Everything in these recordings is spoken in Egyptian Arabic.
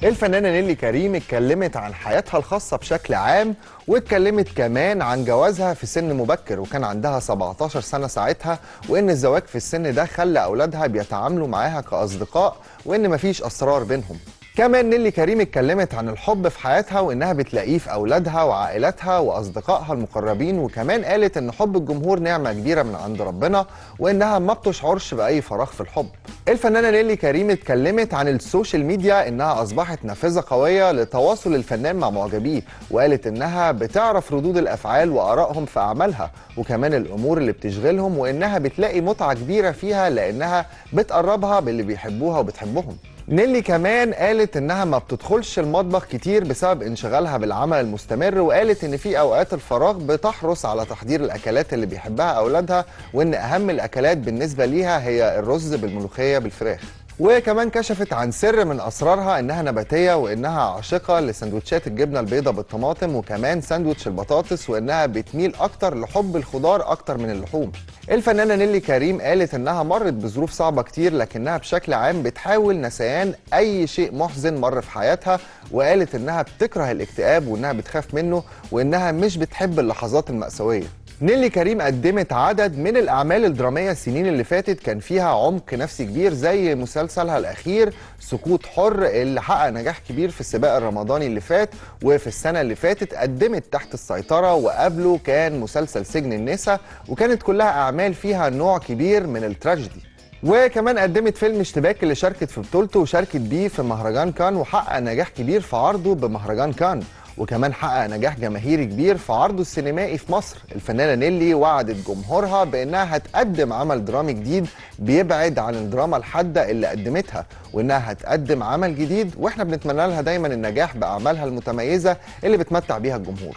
الفنانة نيلي كريم اتكلمت عن حياتها الخاصة بشكل عام واتكلمت كمان عن جوازها في سن مبكر وكان عندها 17 سنة ساعتها وإن الزواج في السن ده خلى أولادها بيتعاملوا معاها كأصدقاء وإن مفيش أسرار بينهم كمان نيلي كريم اتكلمت عن الحب في حياتها وانها بتلاقيه في اولادها وعائلاتها واصدقائها المقربين وكمان قالت ان حب الجمهور نعمه كبيره من عند ربنا وانها ما بتشعرش باي فراغ في الحب. الفنانه نيلي كريم اتكلمت عن السوشيال ميديا انها اصبحت نافذه قويه لتواصل الفنان مع معجبيه وقالت انها بتعرف ردود الافعال وارائهم في اعمالها وكمان الامور اللي بتشغلهم وانها بتلاقي متعه كبيره فيها لانها بتقربها باللي بيحبوها وبتحبهم. نيلي كمان قالت انها ما بتدخلش المطبخ كتير بسبب انشغالها بالعمل المستمر وقالت ان في اوقات الفراغ بتحرص على تحضير الاكلات اللي بيحبها اولادها وان اهم الاكلات بالنسبه ليها هي الرز بالملوخيه بالفراخ وكمان كشفت عن سر من اسرارها انها نباتيه وانها عاشقه لسندوتشات الجبنه البيضاء بالطماطم وكمان ساندوتش البطاطس وانها بتميل اكتر لحب الخضار اكتر من اللحوم. الفنانه نيلي كريم قالت انها مرت بظروف صعبه كتير لكنها بشكل عام بتحاول نسيان اي شيء محزن مر في حياتها وقالت انها بتكره الاكتئاب وانها بتخاف منه وانها مش بتحب اللحظات المأساويه. نيلي كريم قدمت عدد من الأعمال الدرامية السنين اللي فاتت كان فيها عمق نفسي كبير زي مسلسلها الأخير سقوط حر اللي حقق نجاح كبير في السباق الرمضاني اللي فات وفي السنة اللي فاتت قدمت تحت السيطرة وقبله كان مسلسل سجن النساء وكانت كلها أعمال فيها نوع كبير من التراجيدي وكمان قدمت فيلم اشتباك اللي شاركت في بطولته وشاركت بيه في مهرجان كان وحقق نجاح كبير في عرضه بمهرجان كان وكمان حقق نجاح جماهيري كبير في عرضه السينمائي في مصر الفنانة نيلي وعدت جمهورها بأنها هتقدم عمل درامي جديد بيبعد عن الدراما الحادة اللي قدمتها وإنها هتقدم عمل جديد وإحنا بنتمنى لها دايما النجاح بأعمالها المتميزة اللي بتمتع بيها الجمهور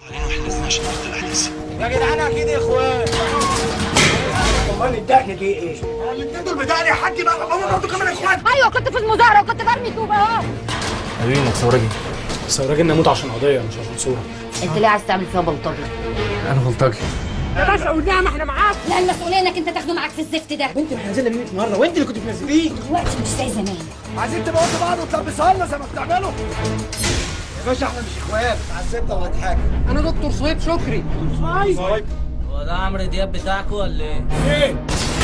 يا جدعان اكيد يا اخوان امال الدقن دي ايه؟ الاثنين دول بتاعي يا حاج بقى هم برضه كمان اخوان ايوه كنت في المظاهره وكنت برمي طوب اهو قالوا لي انك ثوراجي بس يا راجل نموت عشان قضيه مش عشان صوره انت ليه عايز تعمل فيها بلطجي انا بلطجي يا باشا والنعمه احنا معاك لا المسؤوليه انك انت تاخده معاك في الزفت ده انت اللي نازله 100 مره وانت اللي كنت بتنزليه دلوقتي مش زي زمان عايزين تموتوا بعض وتلبسوها لنا زي ما بتعملوا يا باشا احنا مش اخوات اتعذبت وهتحاكم انا دكتور صهيب شكري هو ده عمرو دياب بتاعكوا ولا ايه؟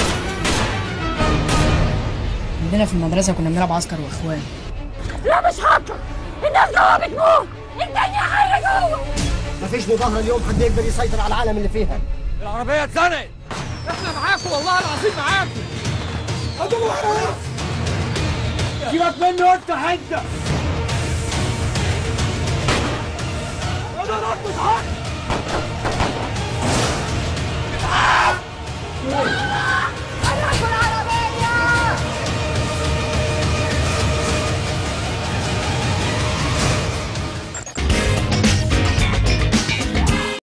عندنا في المدرسة كنا بنلعب عسكر واخوان لا مش هطلع الناس جوه بتموت الدنيا حيه جوه مفيش مظاهره اليوم حد يقدر يسيطر على العالم اللي فيها العربيه اتزنقت احنا معاكم والله العظيم معاكم هاتوا سيبك منه انت حته